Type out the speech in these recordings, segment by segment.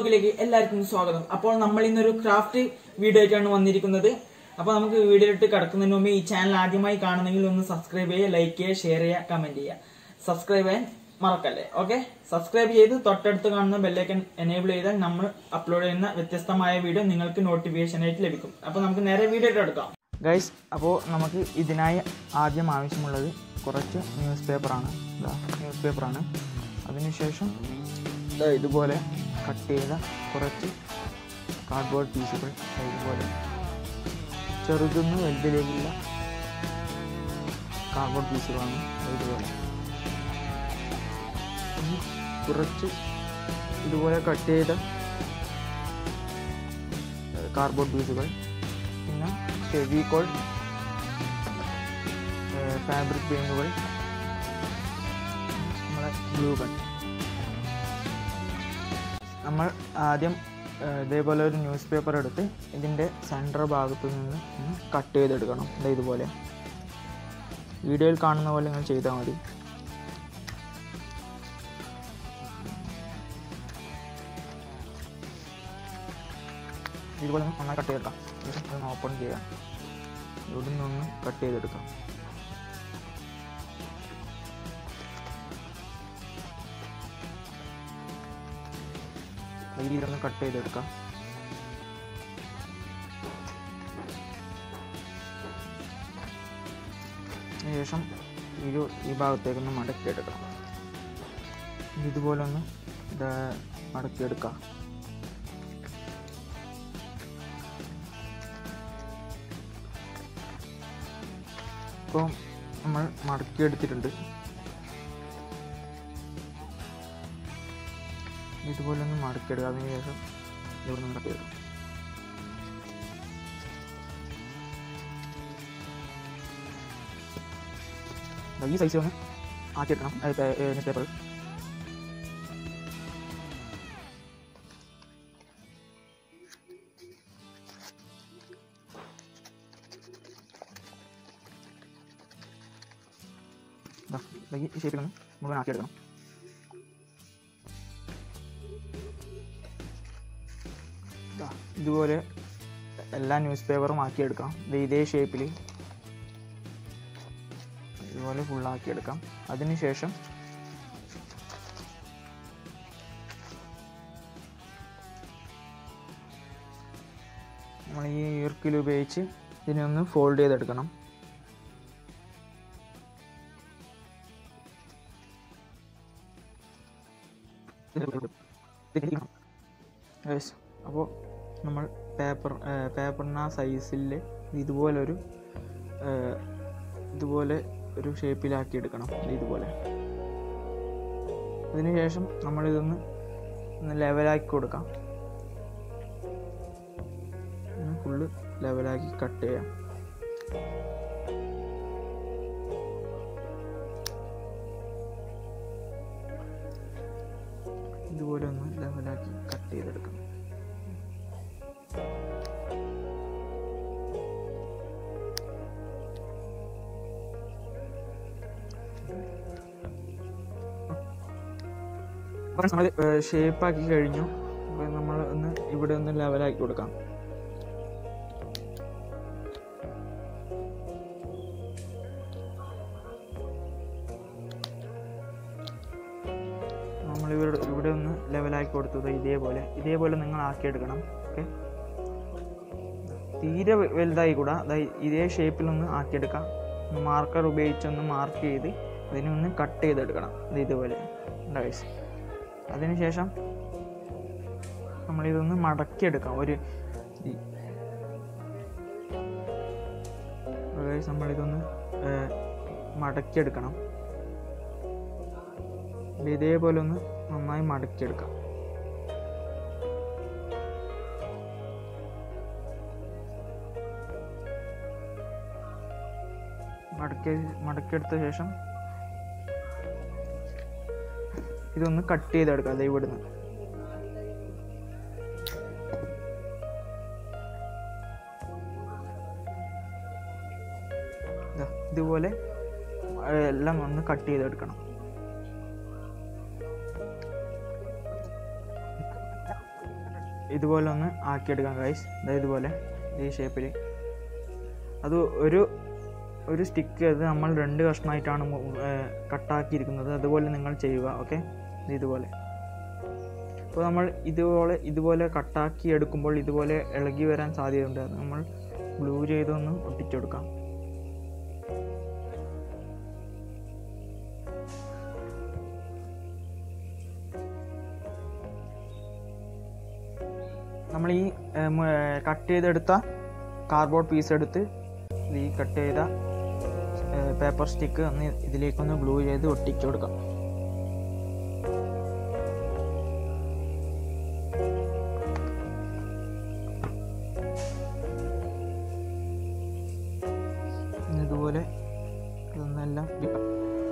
വ്ലോഗിലേക്ക് എല്ലാവർക്കും സ്വാഗതം അപ്പോൾ നമ്മൾ ഇന്നൊരു ക്രാഫ്റ്റ് വീഡിയോ ആയിട്ടാണ് വന്നിരിക്കുന്നത് അപ്പോൾ നമുക്ക് വീഡിയോയിലിട്ട് കിടക്കുന്നതിന് മുമ്പ് ഈ ചാനൽ ആദ്യമായി കാണുന്നെങ്കിൽ ഒന്ന് സബ്സ്ക്രൈബ് ചെയ്യുക ലൈക്ക് ചെയ്യുക ഷെയർ ചെയ്യുക കമന്റ് ചെയ്യുക സബ്സ്ക്രൈബ് ചെയ്യാൻ മറക്കല്ലേ ഓക്കെ സബ്സ്ക്രൈബ് ചെയ്ത് തൊട്ടടുത്ത് കാണുന്ന ബെല്ലൈക്കൻ എനേബിൾ ചെയ്താൽ നമ്മൾ അപ്ലോഡ് ചെയ്യുന്ന വ്യത്യസ്തമായ വീഡിയോ നിങ്ങൾക്ക് നോട്ടിഫിക്കേഷൻ ആയിട്ട് ലഭിക്കും അപ്പോൾ നമുക്ക് നേരെ വീഡിയോ ഇട്ട് എടുക്കാം ഗൈസ് അപ്പോൾ നമുക്ക് ഇതിനായി ആദ്യം ആവശ്യമുള്ളത് കുറച്ച് ന്യൂസ് പേപ്പറാണ് ന്യൂസ് പേപ്പറാണ് അതിനുശേഷം ദാ ഇതുപോലെ കട്ട് ചെയ്ത കുറച്ച് കാർഡ്ബോർഡ് പീസുകൾ ദാ ഇതുപോലെ ചെറുതുനിന്ന് വലുതിലേക്കുള്ള കാർഡ്ബോർഡ് പീസുകളാണ് ദാ ഇതുപോലെ ഇനി കുറച്ച് ഇതുപോലെ കട്ട് ചെയ്ത കാർഡ്ബോർഡ് പീസുകൾ പിന്നെ ഫെവിക്കോൾ ഫാബ്രിക് പെയിൻറ്റുകൾ നമ്മളെ ഗ്ലൂ ഗൺ നമ്മൾ ആദ്യം ഏഹ്, ഇതേപോലെ ഒരു ന്യൂസ് പേപ്പർ എടുത്ത് ഇതിൻ്റെ സെൻറ്റർ ഭാഗത്തു നിന്ന് ഒന്ന് കട്ട് ചെയ്തെടുക്കണം ദാ ഇതുപോലെ വീഡിയോയിൽ കാണുന്ന പോലെ നിങ്ങൾ ചെയ്താൽ മതി ഇതുപോലെ ഒന്ന് നന്നായി കട്ട് ചെയ്തെടുക്കാം ശേഷം അതൊന്ന് ഓപ്പൺ ചെയ്യാം ഇവിടെ നിന്നൊന്ന് കട്ട് ചെയ്തെടുക്കാം ഈ രീതിയിലൊന്ന് കട്ട് ചെയ്തെടുക്കാം ശേഷം ഒരു ഈ ഭാഗത്തേക്കൊന്ന് മടക്കിയെടുക്കാം ഇതുപോലെ ഒന്ന് ഇത് മടക്കിയെടുക്കാം ഇപ്പോൾ നമ്മൾ മടക്കിയെടുത്തിട്ടുണ്ട് ഇതുപോലെ ഒന്ന് മടക്കിയെടുക്കുക അതിന് ശേഷം ഇവിടെ നിന്ന് കട്ട് ചെയ്തു ഈ സൈസ് ഒന്ന് ആക്കിയെടുക്കണം പേപ്പർ ഈ ഷേപ്പിൽ ഒന്ന് മുഴുവൻ ആക്കിയെടുക്കണം ദാ ഇതുപോലെ എല്ലാ ന്യൂസ് പേപ്പറും ആക്കിയെടുക്കാം ദേ ഇതേ ഷേപ്പിൽ ഇതുപോലെ ഫുള്ളാക്കിയെടുക്കാം അതിനുശേഷം നമ്മൾ ഈ ഈർക്കിൽ ഉപയോഗിച്ച് ഇതിനെ ഒന്ന് ഫോൾഡ് ചെയ്തെടുക്കണം അപ്പോൾ നമ്മൾ പേപ്പർ പേപ്പറിന് ആ സൈസിൽ ഇതുപോലൊരു ഏഹ്, ഇതുപോലെ ഒരു ഷേപ്പിലാക്കി എടുക്കണം ഇതുപോലെ അതിനുശേഷം നമ്മളിതൊന്ന് ഒന്ന് ലെവലാക്കി കൊടുക്കാം ഫുള്ള് ലെവലാക്കി കട്ട് ചെയ്യാം ഇതുപോലെ ഒന്ന് ലെവലാക്കി കട്ട് ചെയ്തെടുക്കാം അപ്പോൾ നമ്മൾ ഷേപ്പാക്കി കഴിഞ്ഞു അപ്പോൾ നമ്മൾ ഒന്ന് ഇവിടെ ഒന്ന് ലെവലാക്കി കൊടുക്കാം നമ്മൾ ഇവിടെ ഇവിടെ ഒന്ന് ലെവലാക്കി കൊടുത്തു ദേ ഇതേപോലെ ഇതേപോലെ നിങ്ങൾ ആക്കിയെടുക്കണം ഓക്കെ തീരെ വ- വലുതായി കൂടാ ദാ ഇതേ ഷേപ്പിലൊന്ന് ആക്കിയെടുക്കാം മാർക്കർ ഉപയോഗിച്ചൊന്ന് മാർക്ക് ചെയ്ത് ഇതിനെ ഒന്ന് കട്ട് ചെയ്തെടുക്കണം ദേ ഇതുപോലെ ഗൈസ് അതിനുശേഷം നമ്മളിതൊന്ന് മടക്കിയെടുക്കാം ഒരു ഈ- ഗൈസ് നമ്മളിതൊന്ന് ഏർ, മടക്കിയെടുക്കണം ഇത് ഇതേപോലെ ഒന്ന് നന്നായി മടക്കിയെടുക്കാം മടക്കി മടക്കിയെടുത്ത ശേഷം ഇതൊന്ന് കട്ട് ചെയ്തെടുക്കാം അതെ ഇവിടുന്ന് ദാ ഇതുപോലെ ഏർ, എല്ലാം ഒന്ന് കട്ട് ചെയ്തെടുക്കണം ഇതുപോലെ ഒന്ന് ആക്കിയെടുക്കാം ഗൈസ് അതായത് ഇതുപോലെ ഈ ഷേപ്പിൽ അത് ഒരു ഒരു സ്റ്റിക്ക് അത് നമ്മൾ രണ്ട് കഷ്ണമായിട്ടാണ് മു- ഏർ കട്ടാക്കിയിരിക്കുന്നത് അതുപോലെ നിങ്ങൾ ചെയ്യുക ഓക്കെ ഇതുപോലെ അപ്പോൾ നമ്മൾ ഇതുപോലെ ഇതുപോലെ കട്ടാക്കി എടുക്കുമ്പോൾ ഇതുപോലെ ഇളകി വരാൻ സാധ്യതയുണ്ട് അത് നമ്മൾ ഗ്ലൂ ചെയ്തൊന്ന് ഒട്ടിച്ചെടുക്കാം നമ്മൾ ഈ കട്ട് ചെയ്തെടുത്ത കാർഡ്ബോർഡ് പീസ് എടുത്ത് ഈ കട്ട് ചെയ്ത പേപ്പർ സ്റ്റിക്ക് ഒന്ന് ഇതിലേക്കൊന്ന് ഗ്ലൂ ചെയ്ത് ഒട്ടിച്ചു കൊടുക്കാം ഇതുപോലെ ഇതൊന്നെല്ലാം ഇടാം.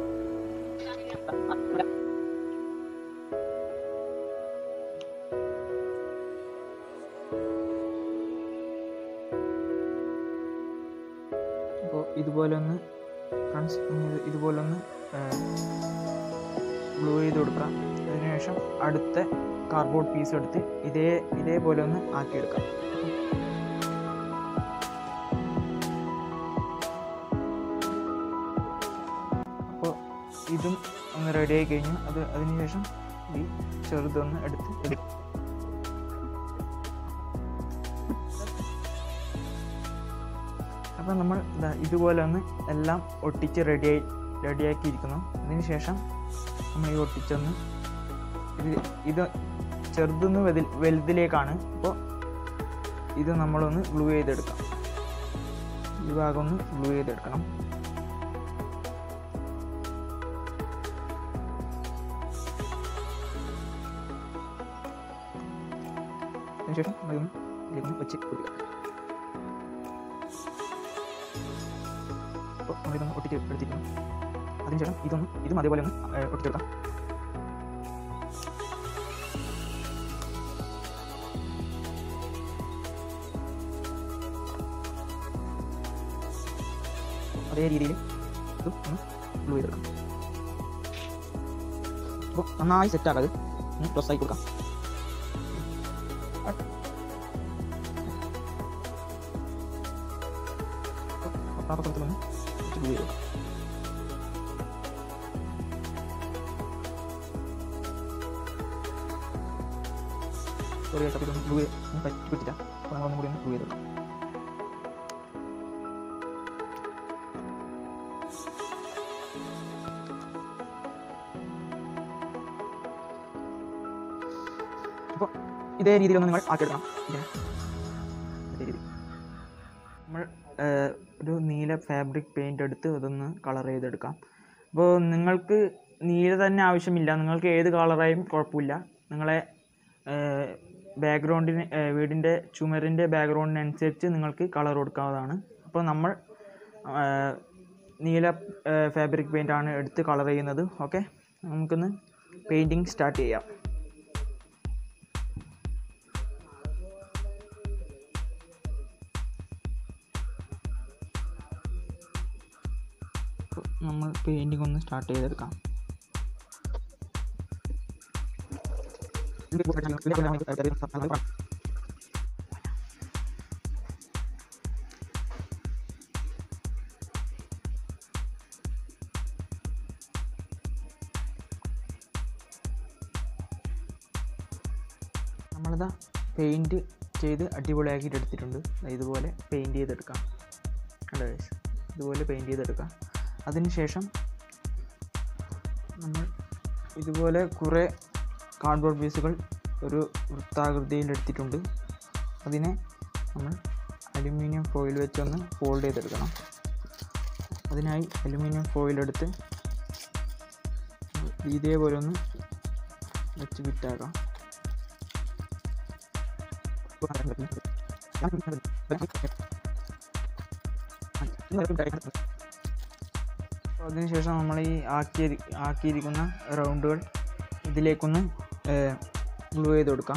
അപ്പോൾ ഇതുപോലെ ഒന്ന് ഫ്രണ്ട്സ് ഇതുപോലെ ഒന്ന് ഗ്ലൂ ചെയ്ത് കൊടുക്കാം അതിനുശേഷം അടുത്ത കാർഡ്ബോർഡ് പീസ് എടുത്ത് ഇതേ ഇതേപോലെ ഒന്ന് ആക്കിയെടുക്കാം അപ്പോൾ ഇതും ഒന്ന് റെഡി ആയി കഴിഞ്ഞു അത് അതിനുശേഷം ഈ ചെറുതൊന്ന് എടുത്ത് എടുക്കും അപ്പോൾ നമ്മൾ ദാ ഇതുപോലെ ഒന്ന് എല്ലാം ഒട്ടിച്ച് റെഡിയായി റെഡിയാക്കിയിരിക്കുന്നു അതിനുശേഷം നമ്മൾ ഈ ഒട്ടിച്ചൊന്ന് ഇത് ഇത് ചെറുതൊന്ന് വലുതിൽ വലുതിലേക്കാണ് അപ്പോൾ ഇത് നമ്മളൊന്ന് ഗ്ലൂ ചെയ്തെടുക്കാം ഈ ഭാഗം ഒന്ന് ഗ്ലൂ ചെയ്തെടുക്കണം അതിനുശേഷം അതൊന്ന് ഇതിലേക്ക് വെച്ച് കൊടുക്കുക അപ്പോൾ നമ്മളിതൊന്ന് ഒട്ടിച്ച് എടുത്തിരിക്കുന്നു അതിനുശേഷം ഇതൊന്ന് ഇതും അതേപോലെ ഒന്ന് ഏഹ്, ഒട്ടിച്ചെടുക്കാം അതേ രീതിയിൽ ഇതും ഒന്ന് ഗ്ലൂ ചെയ്തെടുക്കാം അപ്പോൾ നന്നായി സെറ്റ് ആക്കാതെ ഒന്ന് ക്ലോസ് ആയി കൊടുക്കാം പാത്രത്തിലൊന്ന് ഗ്ലൂ ചെയ്ത് കൊടുക്കാം സോറി കേട്ടോ ഇതൊന്ന് ഗ്ലൂ പറ്റി പറ്റില്ല അപ്പോൾ നമ്മളൊന്നും കൂടി ഒന്ന് ഗ്ലൂ ചെയ്ത് കൊടുക്കാം അപ്പോൾ ഇതേ രീതിയിലൊന്ന് നിങ്ങൾ ആക്കിയെടുക്കണം ഇങ്ങനെ ഇതേ രീതി നമ്മൾ ഏഹ്, ഒരു നീല ഫാബ്രിക് പെയിൻ്റ് എടുത്ത് അതൊന്ന് കളർ ചെയ്തെടുക്കാം അപ്പോൾ നിങ്ങൾക്ക് നീല തന്നെ ആവശ്യമില്ല നിങ്ങൾക്ക് ഏത് കളറായും കുഴപ്പമില്ല നിങ്ങളെ ബാക്ക്ഗ്രൗണ്ടിന് വീടിൻ്റെ ചുമരിൻ്റെ ബാക്ക്ഗ്രൗണ്ടിനനുസരിച്ച് നിങ്ങൾക്ക് കളർ കൊടുക്കാവുന്നതാണ് അപ്പോൾ നമ്മൾ ഏഹ്, നീല ഫാബ്രിക് പെയിൻ്റ് ആണ് എടുത്ത് കളർ ചെയ്യുന്നത് ഓക്കെ നമുക്കൊന്ന് പെയിൻറ്റിങ് സ്റ്റാർട്ട് ചെയ്യാം അപ്പോൾ നമ്മൾ പെയിൻറ്റിംഗ് ഒന്ന് സ്റ്റാർട്ട് ചെയ്തെടുക്കാം നമ്മളിതാ പെയിൻറ്റ് ചെയ്ത് അടിപൊളിയാക്കിയിട്ട് എടുത്തിട്ടുണ്ട് ദാ ഇതുപോലെ പെയിൻറ്റ് ചെയ്തെടുക്കാം കണ്ടോ guys? ഇതുപോലെ പെയിൻറ്റ് ചെയ്തെടുക്കാം അതിനുശേഷം നമ്മൾ ഇതുപോലെ കുറേ കാർഡ്ബോർഡ് പീസുകൾ ഒരു വൃത്താകൃതിയിൽ എടുത്തിട്ടുണ്ട് അതിനെ നമ്മൾ അലുമിനിയം ഫോയിൽ വെച്ചൊന്ന് ഫോൾഡ് ചെയ്തെടുക്കണം അതിനായി അലുമിനിയം ഫോയിൽ എടുത്ത് ഇതേപോലെ ഒന്ന് വെച്ച് ഫിറ്റാക്കാം അപ്പോൾ അതിനുശേഷം നമ്മൾ ഈ ആക്കി ആക്കിയിരിക്കുന്ന റൗണ്ടുകൾ ഇതിലേക്കൊന്ന് ഗ്ലൂ ചെയ്ത് കൊടുക്കാം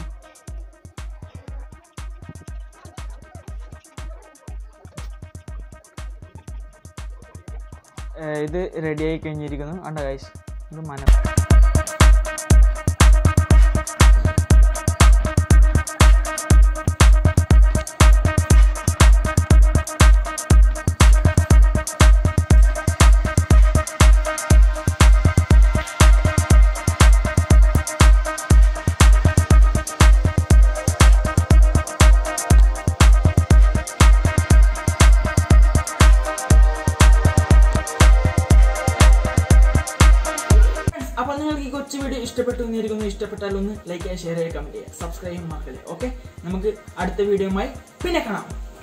ഏഹ് ഇത് റെഡി ആയി കഴിഞ്ഞിരിക്കുന്നു അണ്ട ഗൈസ് ഇത് മന നിങ്ങൾക്ക് ഈ കൊച്ചു വീഡിയോ ഇഷ്ടപ്പെട്ടു എന്നിരിക്കുന്നു ഇഷ്ടപ്പെട്ടാൽ ഒന്ന് ലൈക്ക് ചെയ്യുക ഷെയർ ചെയ്യുക കമന്റ് ചെയ്യുക സബ്സ്ക്രൈബ് മക്കളെ ഓക്കെ നമുക്ക് അടുത്ത വീഡിയോയുമായി പിന്നെ കാണാം